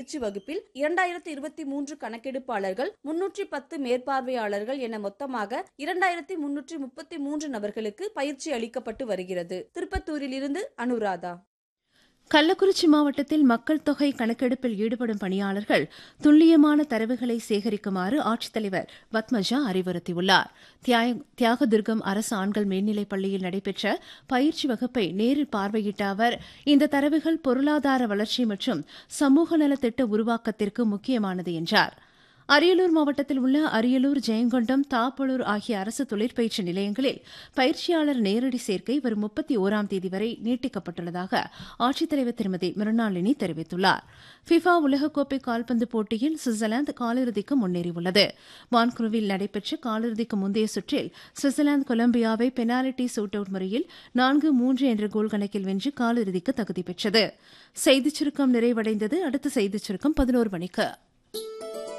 பயிற்சி வகுப்பில் இரண்டாயிரத்தி இருபத்தி மூன்று கணக்கெடுப்பாளர்கள் முன்னூற்றி பத்து மேற்பார்வையாளர்கள் என மொத்தமாக இரண்டாயிரத்தி முன்னூற்றி முப்பத்தி மூன்று நபர்களுக்கு பயிற்சி அளிக்கப்பட்டு வருகிறது திருப்பத்தூரில் இருந்து அனுராதா கள்ளக்குறிச்சி மாவட்டத்தில் மக்கள் தொகை கணக்கெடுப்பில் ஈடுபடும் பணியாளர்கள் துல்லியமான தரவுகளை சேகரிக்குமாறு ஆட்சித்தலைவர் பத்மஜா அறிவுறுத்தியுள்ளார் தியாகதுர்கம் அரசு ஆண்கள் மேல்நிலைப் பள்ளியில் நடைபெற்ற பயிற்சி வகுப்பை நேரில் பார்வையிட்ட அவர் இந்த தரவுகள் பொருளாதார வளர்ச்சி மற்றும் சமூக நலத்திட்ட உருவாக்கத்திற்கு முக்கியமானது என்றார் அரியலூர் மாவட்டத்தில் உள்ள அரியலூர் ஜெயங்கொண்டம் தாப்பலூர் ஆகிய அரசு தொழிற்பயிற்சி நிலையங்களில் பயிற்சியாளர் நேரடி சேர்க்கை வரும் முப்பத்தி ஓராம் தேதி வரை நீட்டிக்கப்பட்டுள்ளதாக ஆட்சித்தலைவர் திருமதி மிருணாளினி தெரிவித்துள்ளார் ஃபிஃபா உலகக்கோப்பை கால்பந்து போட்டியில் சுவிட்சர்லாந்து காலிறுதிக்கு முன்னேறியுள்ளது வான்குருவில் நடைபெற்ற காலிறுதிக்கு முந்தைய சுற்றில் சுவிட்சர்லாந்து கொலம்பியாவை பெனால்டி சூட் அவுட் முறையில் நான்கு மூன்று என்ற கோல் கணக்கில் வென்று காலிறுதிக்கு தகுதி பெற்றது செய்திச் சுருக்கம் நிறைவடைந்தது அடுத்த செய்திச் சுருக்கம் பதினோரு மணிக்கு